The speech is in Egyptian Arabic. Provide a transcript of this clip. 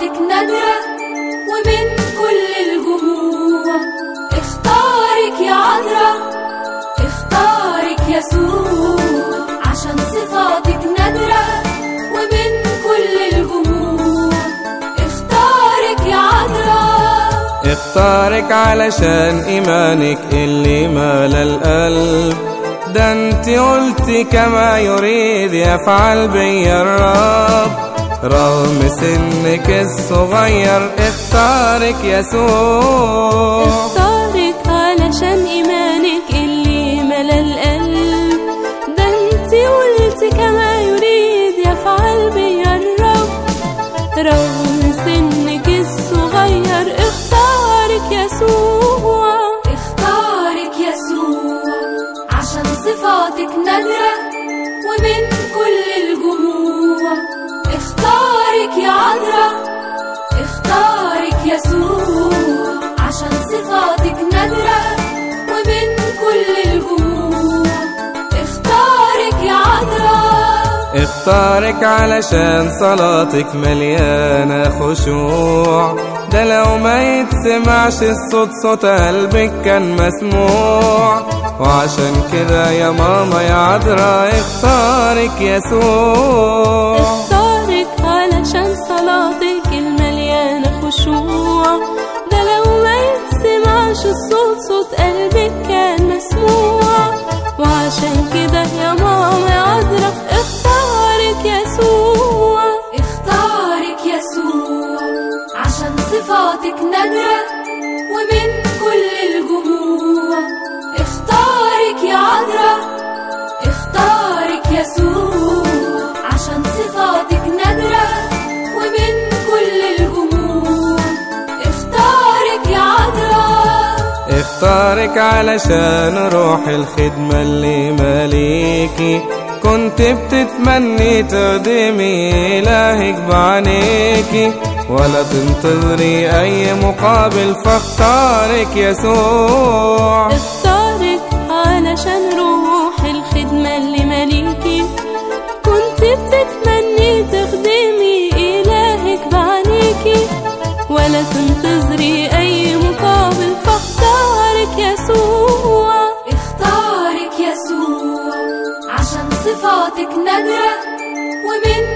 صفاتك نادرة ومن كل الجموع اختارك يا عذراء اختارك يسوع عشان صفاتك نادرة ومن كل الجموع اختارك يا عذراء اختارك علشان ايمانك اللي مال القلب ده انت قلتي كما يريد يفعل بي الرب رغم سنك الصغير اختارك يسوع اختارك علشان ايمانك اللي ملا القلب ده انت قلت كما يريد يفعل بيا الرب رغم سنك الصغير اختارك يسوع اختارك يسوع عشان صفاتك نادرة ومن كل الجموع اختارك يا عذراء اختارك يسوع عشان صفاتك نادرة ومن كل الجموع اختارك يا عذراء اختارك علشان صلاتك مليانة خشوع ده لو ما يتسمعش الصوت صوت قلبك كان مسموع وعشان كده يا ماما يا عذراء اختارك يسوع اختارك علشان صلاتك المليانة خشوع ده لو ما يتسمعش الصوت صوت قلبك كان مسموع وعشان كده يا ماما يا عذرا اختارك يسوع اختارك يسوع عشان صفاتك نادرة ومن كل الجموع اختارك يا عذراء اختارك يسوع عشان صفاتك نادرة ومن كل الجموع اختارك يا عذراء اختارك علشان روح الخدمة اللي ماليكي كنت بتتمني تخدمي إلهك بعينيكي ولا تنتظري أي مقابل فاختارك يسوع اختارك علشان روح الخدمة اللي مليكي كنت بتتمني تخدمي إلهك بعينيكي ولا تنتظري أي مقابل فاختارك يسوع اختارك يسوع عشان صفاتك نادرة ومن